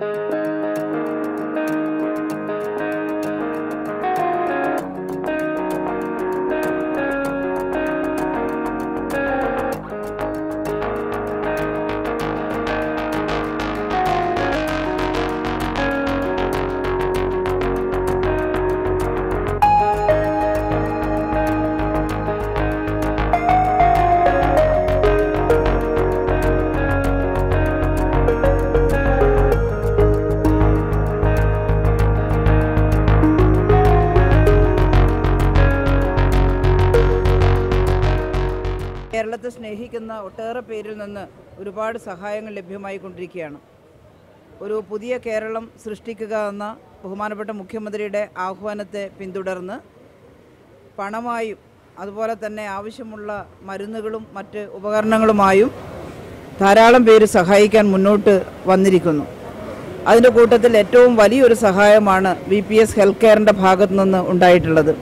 കേരളത്തെ സ്നേഹിക്കുന്ന ഒട്ടേറെ പേരിൽ നിന്ന് ഒരുപാട് സഹായങ്ങൾ ലഭ്യമായിക്കൊണ്ടിരിക്കുകയാണ് ഒരു പുതിയ കേരളം സൃഷ്ടിക്കുക എന്ന ബഹുമാനപ്പെട്ട മുഖ്യമന്ത്രിയുടെ ആഹ്വാനത്തെ പിന്തുടർന്ന് പണമായും അതുപോലെ തന്നെ ആവശ്യമുള്ള മരുന്നുകളും മറ്റ് ഉപകരണങ്ങളുമായും ധാരാളം പേര് സഹായിക്കാൻ മുന്നോട്ട് വന്നിരിക്കുന്നു അതിൻ്റെ കൂട്ടത്തിൽ ഏറ്റവും വലിയൊരു സഹായമാണ് വി പി എസ് ഹെൽത്ത് കെയറിൻ്റെ ഭാഗത്തു നിന്ന് ഉണ്ടായിട്ടുള്ളത്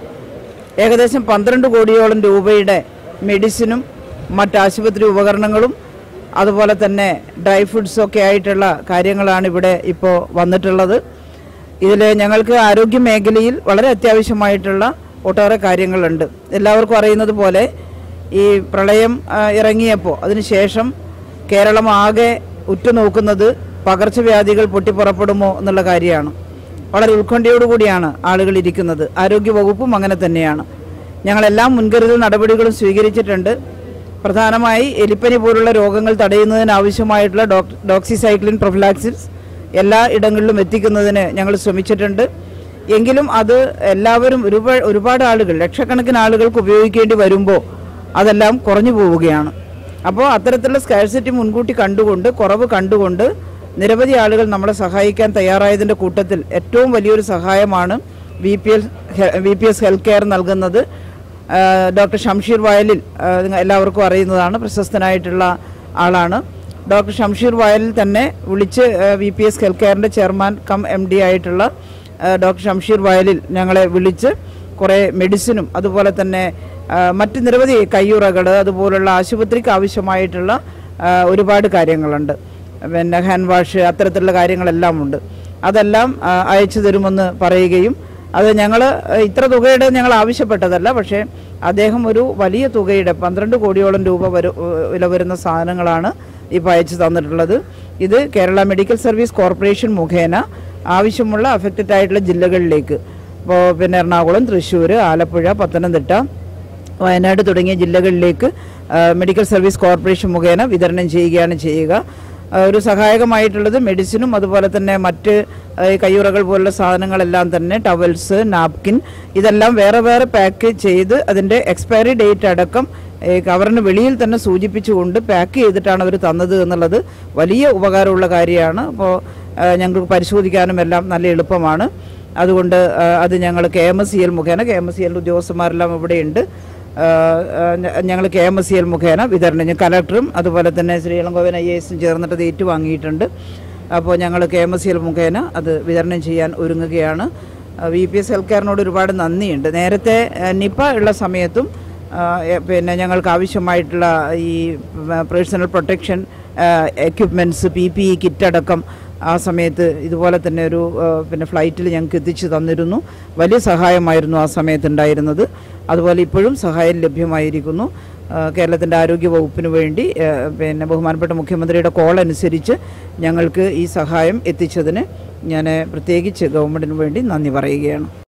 ഏകദേശം പന്ത്രണ്ട് കോടിയോളം രൂപയുടെ മെഡിസിനും മറ്റ് ആശുപത്രി ഉപകരണങ്ങളും അതുപോലെ തന്നെ ഡ്രൈ ഫ്രൂട്ട്സും ഒക്കെ ആയിട്ടുള്ള കാര്യങ്ങളാണ് ഇവിടെ ഇപ്പോൾ വന്നിട്ടുള്ളത് ഇതിൽ ഞങ്ങൾക്ക് ആരോഗ്യ മേഖലയിൽ വളരെ അത്യാവശ്യമായിട്ടുള്ള ഒട്ടേറെ കാര്യങ്ങളുണ്ട് എല്ലാവർക്കും അറിയുന്നത് പോലെ ഈ പ്രളയം ആ, ഇറങ്ങിയപ്പോൾ അതിനുശേഷം കേരളം ആകെ ഉറ്റുനോക്കുന്നത് പകർച്ചവ്യാധികൾ പൊട്ടിപ്പുറപ്പെടുമോ എന്നുള്ള കാര്യമാണ് വളരെ ഉത്കണ്ഠയോടുകൂടിയാണ് ആളുകൾ ഇരിക്കുന്നത് ആരോഗ്യ വകുപ്പും അങ്ങനെ തന്നെയാണ് ഞങ്ങളെല്ലാ മുൻകരുതൽ നടപടികളും സ്വീകരിച്ചിട്ടുണ്ട് പ്രധാനമായി എലിപ്പനി പോലുള്ള രോഗങ്ങൾ തടയുന്നതിനാവശ്യമായിട്ടുള്ള ഡോക് ഡോക്സിസൈക്ലിൻ പ്രൊഫിലാക്സിസ് എല്ലാ ഇടങ്ങളിലും എത്തിക്കുന്നതിന് ഞങ്ങൾ ശ്രമിച്ചിട്ടുണ്ട് എങ്കിലും അത് എല്ലാവരും ഒരുപാട് ഒരുപാട് ആളുകൾ ലക്ഷക്കണക്കിന് ആളുകൾക്ക് ഉപയോഗിക്കേണ്ടി വരുമ്പോൾ അതെല്ലാം കുറഞ്ഞു പോവുകയാണ് അപ്പോൾ അത്തരത്തിലുള്ള സ്കാഴ്സിറ്റി മുൻകൂട്ടി കണ്ടുകൊണ്ട് കുറവ് കണ്ടുകൊണ്ട് നിരവധി ആളുകൾ നമ്മളെ സഹായിക്കാൻ തയ്യാറായതിൻ്റെ കൂട്ടത്തിൽ ഏറ്റവും വലിയൊരു സഹായമാണ് V P L V P S health care നൽകുന്നത് ആ, ഡോക്ടർ ഷംഷീർ വയലിൽ ആ, നിങ്ങ- എല്ലാവർക്കും അറിയുന്നതാണ് പ്രശസ്തനായിട്ടുള്ള ആളാണ് ഡോക്ടർ ഷംഷീർ വയലിൽ തന്നെ വിളിച്ച് വി പി എസ് ഹെൽത്ത് കെയറിൻ്റെ ചെയർമാൻ കം എം ഡി ആയിട്ടുള്ള ആ, ഡോക്ടർ ഷംഷീർ വയലിൽ ഞങ്ങളെ വിളിച്ച് കുറേ മെഡിസിനും അതുപോലെ തന്നെ ആ, മറ്റ് നിരവധി കയ്യുറകൾ അതുപോലുള്ള ആശുപത്രിക്ക് ആവശ്യമായിട്ടുള്ള ആ, ഒരുപാട് കാര്യങ്ങളുണ്ട് പിന്നെ ഹാൻഡ് വാഷ് അത്തരത്തിലുള്ള കാര്യങ്ങളെല്ലാം ഉണ്ട് അതെല്ലാം ആ, അയച്ചു തരുമെന്ന് പറയുകയും അത് ഞങ്ങൾ ഇത്ര തുകയുടെ ഞങ്ങൾ ആവശ്യപ്പെട്ടതല്ല പക്ഷേ അദ്ദേഹം ഒരു വലിയ തുകയുടെ പന്ത്രണ്ട് കോടിയോളം രൂപ വരു വില വരുന്ന സാധനങ്ങളാണ് ഇപ്പോൾ അയച്ചു തന്നിട്ടുള്ളത് ഇത് കേരള മെഡിക്കൽ സർവീസ് കോർപ്പറേഷൻ മുഖേന ആവശ്യമുള്ള അഫക്റ്റഡ് ആയിട്ടുള്ള ജില്ലകളിലേക്ക് ഇപ്പോൾ പിന്നെ എറണാകുളം തൃശ്ശൂർ ആലപ്പുഴ പത്തനംതിട്ട വയനാട് തുടങ്ങിയ ജില്ലകളിലേക്ക് ആ, മെഡിക്കൽ സർവീസ് കോർപ്പറേഷൻ മുഖേന വിതരണം ചെയ്യുകയാണ് ചെയ്യുക ആ, ഒരു സഹായകമായിട്ടുള്ളത് മെഡിസിനും അതുപോലെ തന്നെ മറ്റ് ആ, ഈ കയ്യുറകൾ പോലുള്ള സാധനങ്ങളെല്ലാം തന്നെ ടവൽസ് നാപ്കിൻ ഇതെല്ലാം വേറെ വേറെ പാക്ക് ചെയ്ത് അതിൻ്റെ എക്സ്പയറി ഡേറ്റ് അടക്കം ഈ കവറിന് വെളിയിൽ തന്നെ സൂചിപ്പിച്ചുകൊണ്ട് പാക്ക് ചെയ്തിട്ടാണ് അവർ തന്നത് എന്നുള്ളത് വലിയ ഉപകാരമുള്ള കാര്യമാണ് അപ്പോൾ ഞങ്ങൾക്ക് പരിശോധിക്കാനും എല്ലാം നല്ല എളുപ്പമാണ് അതുകൊണ്ട് ആ, അത് ഞങ്ങൾ K M S C L മുഖേന K M S C L ഉദ്യോഗസ്ഥന്മാരെല്ലാം ഇവിടെയുണ്ട് ഞങ്ങൾ K M S C L മുഖേന വിതരണം ചെയ്യും കലക്ടറും അതുപോലെ തന്നെ ശ്രീ ഇളങ്കോവൻ ഐ എസും ചേർന്നിട്ട് അത് ഏറ്റുവാങ്ങിയിട്ടുണ്ട് അപ്പോൾ ഞങ്ങൾ K M S C L മുഖേന അത് വിതരണം ചെയ്യാൻ ഒരുങ്ങുകയാണ് വി പി എസ് ഹെൽത്ത് കെയറിനോട് ഒരുപാട് നന്ദിയുണ്ട് നേരത്തെ ആ, നിപ ഉള്ള സമയത്തും ആ, എ- പിന്നെ ഞങ്ങൾക്ക് ആവശ്യമായിട്ടുള്ള ഈ personal protection equipments P P E kit അടക്കം ആ സമയത്ത് ഇതുപോലെ തന്നെ ഒരു ആ, പിന്നെ ഫ്ലൈറ്റിൽ ഞങ്ങൾക്ക് എത്തിച്ചു തന്നിരുന്നു വലിയ സഹായമായിരുന്നു ആ സമയത്ത് ഉണ്ടായിരുന്നത് അതുപോലെ ഇപ്പോഴും സഹായം ലഭ്യമായിരിക്കുന്നു കേരളത്തിൻ്റെ ആരോഗ്യ വകുപ്പിന് വേണ്ടി ആ, പിന്നെ ബഹുമാനപ്പെട്ട മുഖ്യമന്ത്രിയുടെ കോൾ അനുസരിച്ച് ഞങ്ങൾക്ക് ഈ സഹായം എത്തിച്ചതിന് ഞാൻ പ്രത്യേകിച്ച് ഗവൺമെൻറ്റിന് വേണ്ടി നന്ദി പറയുകയാണ്